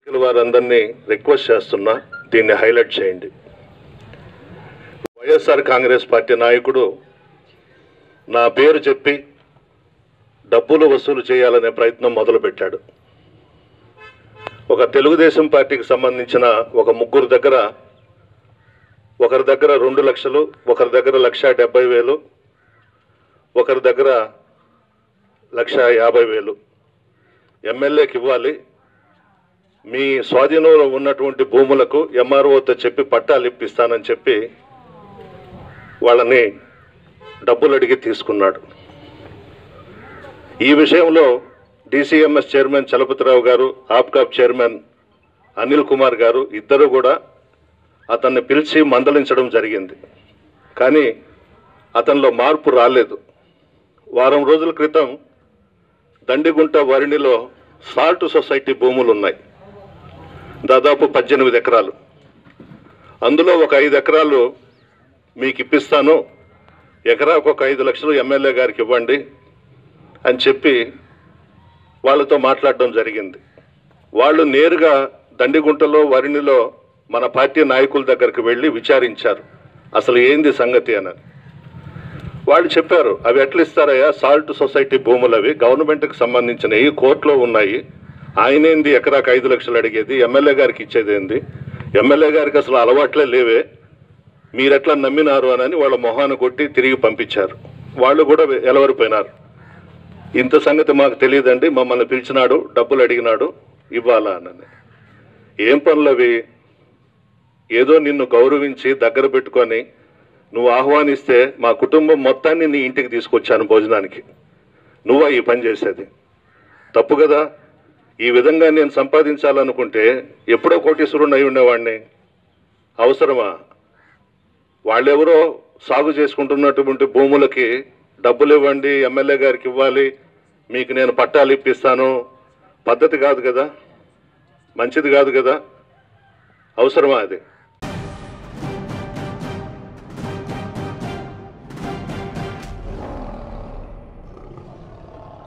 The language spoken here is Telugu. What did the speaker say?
వారందరినీ రిక్వెస్ట్ చేస్తున్నా దీన్ని హైలైట్ చేయండి వైఎస్ఆర్ కాంగ్రెస్ పార్టీ నాయకుడు నా పేరు చెప్పి డబ్బులు వసూలు చేయాలనే ప్రయత్నం మొదలుపెట్టాడు ఒక తెలుగుదేశం పార్టీకి సంబంధించిన ఒక ముగ్గురు దగ్గర ఒకరి దగ్గర రెండు లక్షలు ఒకరి దగ్గర లక్ష డెబ్బై వేలు ఒకరి దగ్గర లక్ష యాభై వేలు ఎమ్మెల్యేకి ఇవ్వాలి మీ స్వాధీనంలో ఉన్నటువంటి భూములకు ఎంఆర్ఓతో చెప్పి పట్టాలు ఇప్పిస్తానని చెప్పి వాళ్ళని డబ్బులు అడిగి తీసుకున్నాడు ఈ విషయంలో డిసిఎంఎస్ చైర్మన్ చలపతిరావు గారు ఆప్కాప్ చైర్మన్ అనిల్ కుమార్ గారు ఇద్దరు కూడా అతన్ని పిలిచి మందలించడం జరిగింది కానీ అతనిలో మార్పు రాలేదు వారం రోజుల క్రితం దండిగుంట వరిణిలో సాల్ట్ సొసైటీ భూములు ఉన్నాయి దాదాపు పద్దెనిమిది ఎకరాలు అందులో ఒక ఐదు ఎకరాలు మీకు ఇప్పిస్తాను ఎకరాకు ఒక ఐదు లక్షలు ఎమ్మెల్యే గారికి ఇవ్వండి అని చెప్పి వాళ్ళతో మాట్లాడడం జరిగింది వాళ్ళు నేరుగా దండిగుంటలో వరిణిలో మన పార్టీ నాయకుల దగ్గరికి వెళ్ళి విచారించారు అసలు ఏంది సంగతి అని వాళ్ళు చెప్పారు అవి ఎట్లా ఇస్తారయ్యా సాల్ట్ సొసైటీ భూములు అవి గవర్నమెంట్కి సంబంధించినవి కోర్టులో ఉన్నాయి ఆయనేంది ఎకరాకు ఐదు లక్షలు అడిగేది ఎమ్మెల్యే గారికి ఇచ్చేది ఏంది ఎమ్మెల్యే గారికి అసలు అలవాట్లే లేవే మీరెట్లా నమ్మినారు అని వాళ్ళ మొహాన్ని కొట్టి తిరిగి పంపించారు వాళ్ళు కూడా ఎలవరిపోయినారు ఇంత సంగతి మాకు తెలియదండి మమ్మల్ని పిలిచినాడు డబ్బులు అడిగినాడు ఇవ్వాలా అని ఏం పనులు అవి ఏదో నిన్ను గౌరవించి దగ్గర పెట్టుకొని నువ్వు ఆహ్వానిస్తే మా కుటుంబం మొత్తాన్ని నీ ఇంటికి తీసుకొచ్చాను భోజనానికి నువ్వా ఈ పని చేసేది తప్పు కదా ఈ విధంగా నేను సంపాదించాలనుకుంటే ఎప్పుడో కోటీశ్వరుని అయి ఉండేవాడిని అవసరమా వాళ్ళెవరో సాగు చేసుకుంటున్నటువంటి భూములకి డబ్బులు ఇవ్వండి ఎమ్మెల్యే గారికి ఇవ్వాలి మీకు నేను పట్టాలు ఇప్పిస్తాను పద్ధతి కాదు కదా మంచిది కాదు కదా అవసరమా అది